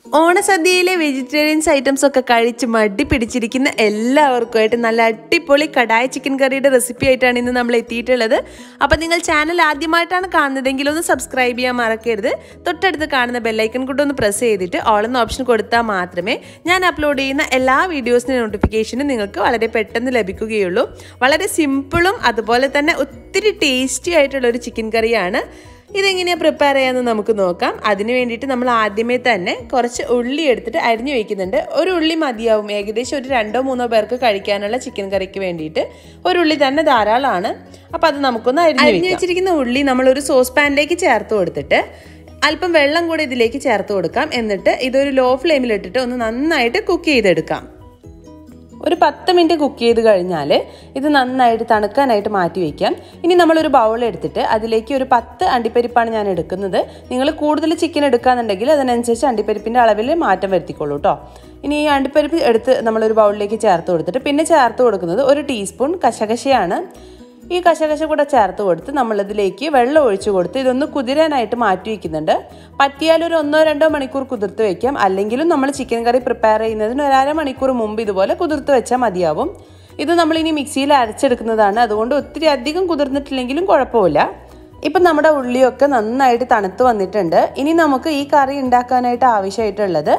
ഓണസദ്യയിലെ vegetarians items ഒക്കെ കഴിച്ച് മടി പിടിച്ചിരിക്കുന്ന എല്ലാവർക്കുമായിട്ട് നല്ല അടിപൊളി കടായ ചിക്കൻ കറിയുടെ റെസിപ്പി ആയിട്ടാണ് ഇന്ന് നമ്മൾ എത്തിയിട്ടുള്ളത് അപ്പം നിങ്ങൾ ചാനൽ ആദ്യമായിട്ടാണ് കാണുന്നതെങ്കിൽ ഒന്ന് സബ്സ്ക്രൈബ് ചെയ്യാൻ മറക്കരുത് തൊട്ടടുത്ത് കാണുന്ന ബെല്ലൈക്കൺ കൂടെ ഒന്ന് പ്രസ് ചെയ്തിട്ട് ഓൾ എന്ന ഓപ്ഷൻ കൊടുത്താൽ മാത്രമേ ഞാൻ അപ്ലോഡ് ചെയ്യുന്ന എല്ലാ വീഡിയോസിൻ്റെ നോട്ടിഫിക്കേഷനും നിങ്ങൾക്ക് വളരെ പെട്ടെന്ന് ലഭിക്കുകയുള്ളൂ വളരെ സിമ്പിളും അതുപോലെ തന്നെ ഒത്തിരി ടേസ്റ്റി ആയിട്ടുള്ള ഒരു ചിക്കൻ കറിയാണ് ഇതെങ്ങനെയാണ് പ്രിപ്പയർ ചെയ്യാമെന്ന് നമുക്ക് നോക്കാം അതിന് വേണ്ടിയിട്ട് നമ്മൾ ആദ്യമേ തന്നെ കുറച്ച് ഉള്ളി എടുത്തിട്ട് അരിഞ്ഞു വെക്കുന്നുണ്ട് ഒരു ഉള്ളി മതിയാവും ഏകദേശം ഒരു രണ്ടോ മൂന്നോ പേർക്ക് കഴിക്കാനുള്ള ചിക്കൻ കറിക്ക് വേണ്ടിയിട്ട് ഒരു ഉള്ളി തന്നെ ധാരാളമാണ് അപ്പോൾ അത് നമുക്കൊന്ന് അരിഞ്ഞു വെച്ചിരിക്കുന്ന ഉള്ളി നമ്മൾ ഒരു സോസ് പാനിലേക്ക് ചേർത്ത് കൊടുത്തിട്ട് അല്പം വെള്ളം കൂടി ഇതിലേക്ക് ചേർത്ത് കൊടുക്കാം എന്നിട്ട് ഇതൊരു ലോ ഫ്ലെയിമിലിട്ടിട്ട് ഒന്ന് നന്നായിട്ട് കുക്ക് ചെയ്തെടുക്കാം ഒരു പത്ത് മിനിറ്റ് കുക്ക് ചെയ്ത് കഴിഞ്ഞാൽ ഇത് നന്നായിട്ട് തണുക്കാനായിട്ട് മാറ്റി വയ്ക്കാം ഇനി നമ്മളൊരു ബൗൾ എടുത്തിട്ട് അതിലേക്ക് ഒരു പത്ത് അണ്ടിപ്പരിപ്പാണ് ഞാൻ എടുക്കുന്നത് നിങ്ങൾ കൂടുതൽ ചിക്കൻ എടുക്കുകയെന്നുണ്ടെങ്കിൽ അതിനനുസരിച്ച് അണ്ടിപ്പരിപ്പിൻ്റെ അളവിൽ മാറ്റം വരുത്തിക്കോളൂ കേട്ടോ ഇനി ഈ അണ്ടിപ്പരിപ്പ് എടുത്ത് നമ്മളൊരു ബൗളിലേക്ക് ചേർത്ത് കൊടുത്തിട്ട് പിന്നെ ചേർത്ത് കൊടുക്കുന്നത് ഒരു ടീസ്പൂൺ കശകശയാണ് ഈ കശകശ കൂടെ ചേർത്ത് കൊടുത്ത് നമ്മളിതിലേക്ക് വെള്ളം ഒഴിച്ചു കൊടുത്ത് ഇതൊന്ന് കുതിരാനായിട്ട് മാറ്റി വയ്ക്കുന്നുണ്ട് പറ്റിയാൽ ഒരു ഒന്നോ രണ്ടോ മണിക്കൂർ കുതിർത്ത് വെക്കാം അല്ലെങ്കിലും നമ്മൾ ചിക്കൻ കറി പ്രിപ്പയർ ചെയ്യുന്നതിന് ഒരു അര മണിക്കൂർ മുമ്പ് ഇതുപോലെ കുതിർത്ത് വെച്ചാൽ മതിയാവും ഇത് നമ്മളിനി മിക്സിയിൽ അരച്ചെടുക്കുന്നതാണ് അതുകൊണ്ട് ഒത്തിരി അധികം കുതിർന്നിട്ടില്ലെങ്കിലും കുഴപ്പമില്ല ഇപ്പം നമ്മുടെ ഉള്ളിയൊക്കെ നന്നായിട്ട് തണുത്ത് വന്നിട്ടുണ്ട് ഇനി നമുക്ക് ഈ കറി ഉണ്ടാക്കാനായിട്ട് ആവശ്യമായിട്ടുള്ളത്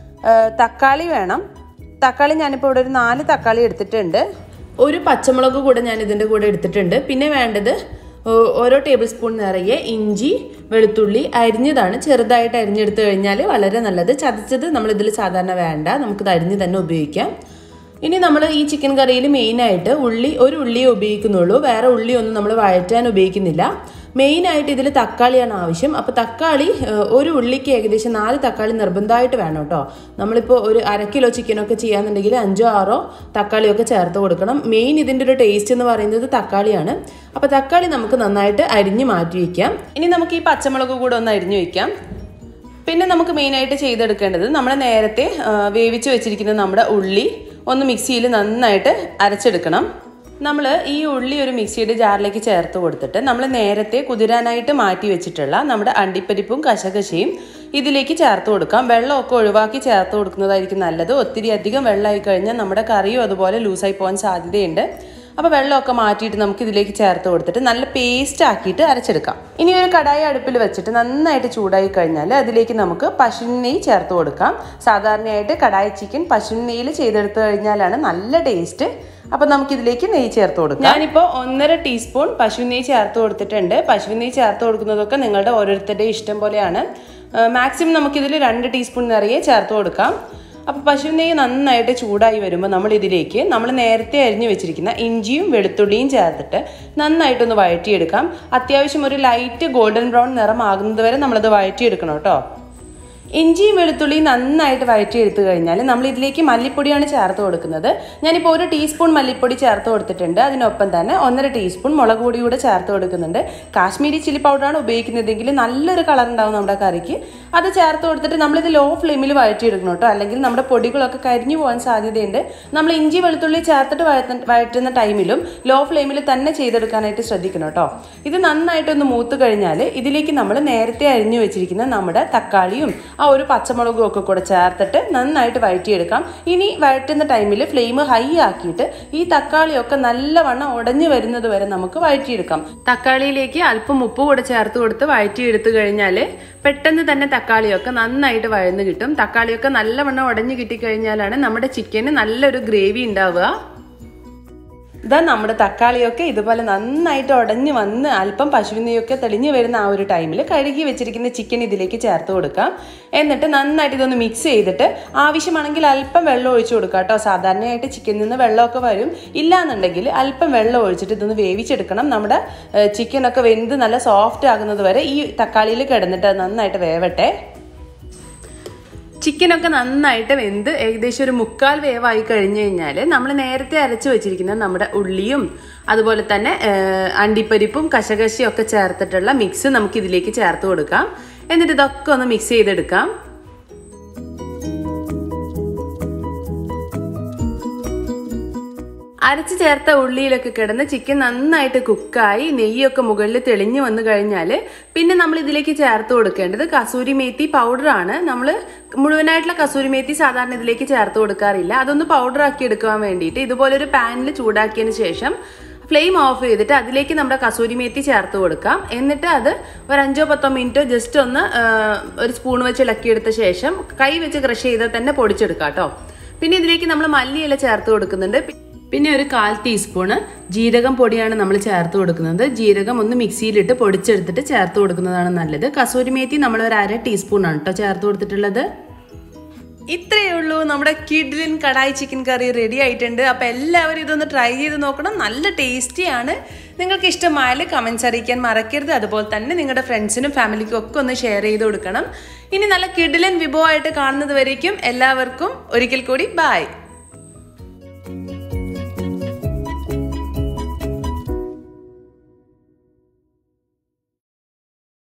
തക്കാളി വേണം തക്കാളി ഞാനിപ്പോൾ ഇവിടെ ഒരു നാല് തക്കാളി എടുത്തിട്ടുണ്ട് ഒരു പച്ചമുളക് കൂടെ ഞാൻ ഇതിൻ്റെ കൂടെ എടുത്തിട്ടുണ്ട് പിന്നെ വേണ്ടത് ഓരോ ടേബിൾ സ്പൂൺ നിറയെ ഇഞ്ചി വെളുത്തുള്ളി അരിഞ്ഞതാണ് ചെറുതായിട്ട് അരിഞ്ഞെടുത്ത് കഴിഞ്ഞാൽ വളരെ നല്ലത് ചതച്ചത് നമ്മളിതിൽ സാധാരണ വേണ്ട നമുക്കിത് അരിഞ്ഞ് തന്നെ ഉപയോഗിക്കാം ഇനി നമ്മൾ ഈ ചിക്കൻ കറിയിൽ മെയിനായിട്ട് ഉള്ളി ഒരു ഉള്ളിയേ ഉപയോഗിക്കുന്നുള്ളൂ വേറെ ഉള്ളി ഒന്നും നമ്മൾ വഴറ്റാൻ ഉപയോഗിക്കുന്നില്ല മെയിനായിട്ട് ഇതിൽ തക്കാളിയാണ് ആവശ്യം അപ്പോൾ തക്കാളി ഒരു ഉള്ളിക്ക് ഏകദേശം നാല് തക്കാളി നിർബന്ധമായിട്ട് വേണം കേട്ടോ നമ്മളിപ്പോൾ ഒരു അര കിലോ ചിക്കനൊക്കെ ചെയ്യാന്നുണ്ടെങ്കിൽ അഞ്ചോ ആറോ തക്കാളിയൊക്കെ ചേർത്ത് കൊടുക്കണം മെയിൻ ഇതിൻ്റെ ഒരു ടേസ്റ്റ് എന്ന് പറയുന്നത് തക്കാളിയാണ് അപ്പോൾ തക്കാളി നമുക്ക് നന്നായിട്ട് അരിഞ്ഞ് മാറ്റി വയ്ക്കാം ഇനി നമുക്ക് ഈ പച്ചമുളക് കൂടെ ഒന്ന് അരിഞ്ഞു വയ്ക്കാം പിന്നെ നമുക്ക് മെയിനായിട്ട് ചെയ്തെടുക്കേണ്ടത് നമ്മൾ നേരത്തെ വേവിച്ച് വെച്ചിരിക്കുന്ന നമ്മുടെ ഉള്ളി ഒന്ന് മിക്സിയിൽ നന്നായിട്ട് അരച്ചെടുക്കണം നമ്മൾ ഈ ഉള്ളി ഒരു മിക്സിയുടെ ജാറിലേക്ക് ചേർത്ത് കൊടുത്തിട്ട് നമ്മൾ നേരത്തെ കുതിരാനായിട്ട് മാറ്റി വെച്ചിട്ടുള്ള നമ്മുടെ അണ്ടിപ്പരിപ്പും കശകശയും ഇതിലേക്ക് ചേർത്ത് കൊടുക്കാം വെള്ളമൊക്കെ ഒഴിവാക്കി ചേർത്ത് കൊടുക്കുന്നതായിരിക്കും നല്ലത് ഒത്തിരി അധികം വെള്ളമായി കഴിഞ്ഞാൽ നമ്മുടെ കറിയും അതുപോലെ ലൂസായി പോകാൻ സാധ്യതയുണ്ട് അപ്പോൾ വെള്ളമൊക്കെ മാറ്റിയിട്ട് നമുക്ക് ഇതിലേക്ക് ചേർത്ത് കൊടുത്തിട്ട് നല്ല പേസ്റ്റ് ആക്കിയിട്ട് അരച്ചെടുക്കാം ഇനി ഒരു കടായി അടുപ്പിൽ വെച്ചിട്ട് നന്നായിട്ട് ചൂടായി കഴിഞ്ഞാൽ അതിലേക്ക് നമുക്ക് പശുവിൻ നെയ്യ് ചേർത്ത് കൊടുക്കാം സാധാരണയായിട്ട് കടായി ചിക്കൻ പശുവിൻ നെയ്യിൽ ചെയ്തെടുത്തു കഴിഞ്ഞാലാണ് നല്ല ടേസ്റ്റ് അപ്പോൾ നമുക്ക് ഇതിലേക്ക് നെയ്യ് ചേർത്ത് കൊടുക്കാം ഞാനിപ്പോൾ ഒന്നര ടീസ്പൂൺ പശു നെയ്യ് ചേർത്ത് കൊടുത്തിട്ടുണ്ട് പശു നെയ്യ് ചേർത്ത് കൊടുക്കുന്നതൊക്കെ നിങ്ങളുടെ ഓരോരുത്തരുടെ ഇഷ്ടം പോലെയാണ് മാക്സിമം നമുക്കിതിൽ രണ്ട് ടീസ്പൂൺ നിറയെ ചേർത്ത് കൊടുക്കാം അപ്പോൾ പശു നെയ്യ് നന്നായിട്ട് ചൂടായി വരുമ്പോൾ നമ്മൾ ഇതിലേക്ക് നമ്മൾ നേരത്തെ അരിഞ്ഞു വെച്ചിരിക്കുന്ന ഇഞ്ചിയും വെളുത്തുള്ളിയും ചേർത്തിട്ട് നന്നായിട്ടൊന്ന് വഴറ്റിയെടുക്കാം അത്യാവശ്യം ഒരു ലൈറ്റ് ഗോൾഡൻ ബ്രൗൺ നിറം ആകുന്നത് വരെ നമ്മളത് വഴറ്റിയെടുക്കണം കേട്ടോ ഇഞ്ചിയും വെളുത്തുള്ളിയും നന്നായിട്ട് വഴറ്റി എടുത്തു കഴിഞ്ഞാൽ നമ്മൾ ഇതിലേക്ക് മല്ലിപ്പൊടിയാണ് ചേർത്ത് കൊടുക്കുന്നത് ഞാനിപ്പോൾ ഒരു ടീസ്പൂൺ മല്ലിപ്പൊടി ചേർത്ത് കൊടുത്തിട്ടുണ്ട് അതിനൊപ്പം തന്നെ ഒന്നര ടീസ്പൂൺ മുളക് പൊടി കൂടെ ചേർത്ത് കൊടുക്കുന്നുണ്ട് കാശ്മീരി ചില്ലി പൗഡറാണ് ഉപയോഗിക്കുന്നതെങ്കിൽ നല്ലൊരു കളർ ഉണ്ടാവും നമ്മുടെ കറിക്ക് അത് ചേർത്ത് കൊടുത്തിട്ട് നമ്മളിത് ലോ ഫ്ലെയിമിൽ വഴറ്റിയെടുക്കണം കേട്ടോ അല്ലെങ്കിൽ നമ്മുടെ പൊടികളൊക്കെ കരിഞ്ഞു പോകാൻ സാധ്യതയുണ്ട് നമ്മൾ ഇഞ്ചി വെളുത്തുള്ളി ചേർത്തിട്ട് വഴറ്റുന്ന ടൈമിലും ലോ ഫ്ലെയിമിൽ തന്നെ ചെയ്തെടുക്കാനായിട്ട് ശ്രദ്ധിക്കണം കേട്ടോ ഇത് നന്നായിട്ടൊന്ന് മൂത്ത് കഴിഞ്ഞാൽ ഇതിലേക്ക് നമ്മൾ നേരത്തെ അരിഞ്ഞു വെച്ചിരിക്കുന്ന നമ്മുടെ തക്കാളിയും ആ ഒരു പച്ചമുളകും ഒക്കെ കൂടെ ചേർത്തിട്ട് നന്നായിട്ട് വഴറ്റിയെടുക്കാം ഇനി വഴറ്റുന്ന ടൈമിൽ ഫ്ലെയിം ഹൈ ആക്കിയിട്ട് ഈ തക്കാളിയൊക്കെ നല്ലവണ്ണം ഉടഞ്ഞു വരുന്നത് വരെ നമുക്ക് വഴറ്റിയെടുക്കാം തക്കാളിയിലേക്ക് അല്പം ഉപ്പ് കൂടെ ചേർത്ത് കൊടുത്ത് വഴറ്റിയെടുത്തു കഴിഞ്ഞാൽ പെട്ടെന്ന് തന്നെ തക്കാളിയൊക്കെ നന്നായിട്ട് വഴന്ന് കിട്ടും തക്കാളിയൊക്കെ നല്ലവണ്ണം ഉടഞ്ഞു കിട്ടിക്കഴിഞ്ഞാലാണ് നമ്മുടെ ചിക്കന് നല്ലൊരു ഗ്രേവി ഉണ്ടാവുക ഇതാ നമ്മുടെ തക്കാളിയൊക്കെ ഇതുപോലെ നന്നായിട്ട് ഉടഞ്ഞ് വന്ന് അല്പം പശുവിനെയൊക്കെ തെളിഞ്ഞു വരുന്ന ആ ഒരു ടൈമിൽ കഴുകി വെച്ചിരിക്കുന്ന ചിക്കൻ ഇതിലേക്ക് ചേർത്ത് കൊടുക്കാം എന്നിട്ട് നന്നായിട്ട് ഇതൊന്ന് മിക്സ് ചെയ്തിട്ട് ആവശ്യമാണെങ്കിൽ അല്പം വെള്ളം ഒഴിച്ചു കൊടുക്കാം കേട്ടോ സാധാരണയായിട്ട് ചിക്കനിൽ നിന്ന് വെള്ളമൊക്കെ വരും ഇല്ലാന്നുണ്ടെങ്കിൽ അല്പം വെള്ളം ഒഴിച്ചിട്ട് ഇതൊന്ന് വേവിച്ചെടുക്കണം നമ്മുടെ ചിക്കനൊക്കെ വെന്ത് നല്ല സോഫ്റ്റ് ആകുന്നത് വരെ ഈ തക്കാളിയിൽ കിടന്നിട്ട് നന്നായിട്ട് വേവട്ടെ ചിക്കനൊക്കെ നന്നായിട്ട് വെന്ത് ഏകദേശം ഒരു മുക്കാൽ വേവായി കഴിഞ്ഞു കഴിഞ്ഞാൽ നമ്മൾ നേരത്തെ അരച്ച് വെച്ചിരിക്കുന്ന നമ്മുടെ ഉള്ളിയും അതുപോലെ തന്നെ അണ്ടിപ്പരിപ്പും കശകശയും ഒക്കെ ചേർത്തിട്ടുള്ള മിക്സ് നമുക്ക് ഇതിലേക്ക് ചേർത്ത് കൊടുക്കാം എന്നിട്ട് ഇതൊക്കെ ഒന്ന് മിക്സ് ചെയ്തെടുക്കാം അരച്ച് ചേർത്ത ഉള്ളിയിലൊക്കെ കിടന്ന് ചിക്കൻ നന്നായിട്ട് കുക്കായി നെയ്യൊക്കെ മുകളിൽ തെളിഞ്ഞു വന്നു കഴിഞ്ഞാൽ പിന്നെ നമ്മൾ ഇതിലേക്ക് ചേർത്ത് കൊടുക്കേണ്ടത് കസൂരി മേത്തി പൗഡറാണ് നമ്മൾ മുഴുവനായിട്ടുള്ള കസൂരി മേത്തി സാധാരണ ഇതിലേക്ക് ചേർത്ത് കൊടുക്കാറില്ല അതൊന്ന് പൗഡർ ആക്കി എടുക്കാൻ വേണ്ടിയിട്ട് ഇതുപോലൊരു പാനിൽ ചൂടാക്കിയതിന് ശേഷം ഫ്ലെയിം ഓഫ് ചെയ്തിട്ട് അതിലേക്ക് നമ്മുടെ കസൂരി മേത്തി ചേർത്ത് കൊടുക്കാം എന്നിട്ട് അത് ഒരു അഞ്ചോ പത്തോ മിനിറ്റ് ജസ്റ്റ് ഒന്ന് ആ, ഒരു സ്പൂൺ വെച്ച് ഇളക്കിയെടുത്ത ശേഷം കൈ വെച്ച് ക്രഷ് ചെയ്താൽ തന്നെ പൊടിച്ചെടുക്കാം കേട്ടോ പിന്നെ ഇതിലേക്ക് നമ്മൾ മല്ലിയില ചേർത്ത് കൊടുക്കുന്നുണ്ട് പിന്നെ ഒരു കാൽ ടീസ്പൂണ് ജീരകം പൊടിയാണ് നമ്മൾ ചേർത്ത് കൊടുക്കുന്നത് ജീരകം ഒന്ന് മിക്സിയിലിട്ട് പൊടിച്ചെടുത്തിട്ട് ചേർത്ത് കൊടുക്കുന്നതാണ് നല്ലത് കസൂരി മേത്തി നമ്മൾ ഒരു അര ടീസ്പൂണാണ് കേട്ടോ ചേർത്ത് കൊടുത്തിട്ടുള്ളത് ഇത്രയേ ഉള്ളൂ നമ്മുടെ കിഡ്ലിൻ കടായി ചിക്കൻ കറി റെഡി ആയിട്ടുണ്ട് അപ്പോൾ എല്ലാവരും ഇതൊന്ന് ട്രൈ ചെയ്ത് നോക്കണം നല്ല ടേസ്റ്റിയാണ് നിങ്ങൾക്ക് ഇഷ്ടമായാൽ കമൻസ് അറിയിക്കാൻ മറക്കരുത് അതുപോലെ തന്നെ നിങ്ങളുടെ ഫ്രണ്ട്സിനും ഫാമിലിക്കും ഒക്കെ ഒന്ന് ഷെയർ ചെയ്ത് കൊടുക്കണം ഇനി നല്ല കിഡിലൻ വിഭവമായിട്ട് കാണുന്നത് വരേക്കും എല്ലാവർക്കും ഒരിക്കൽ കൂടി ബായ്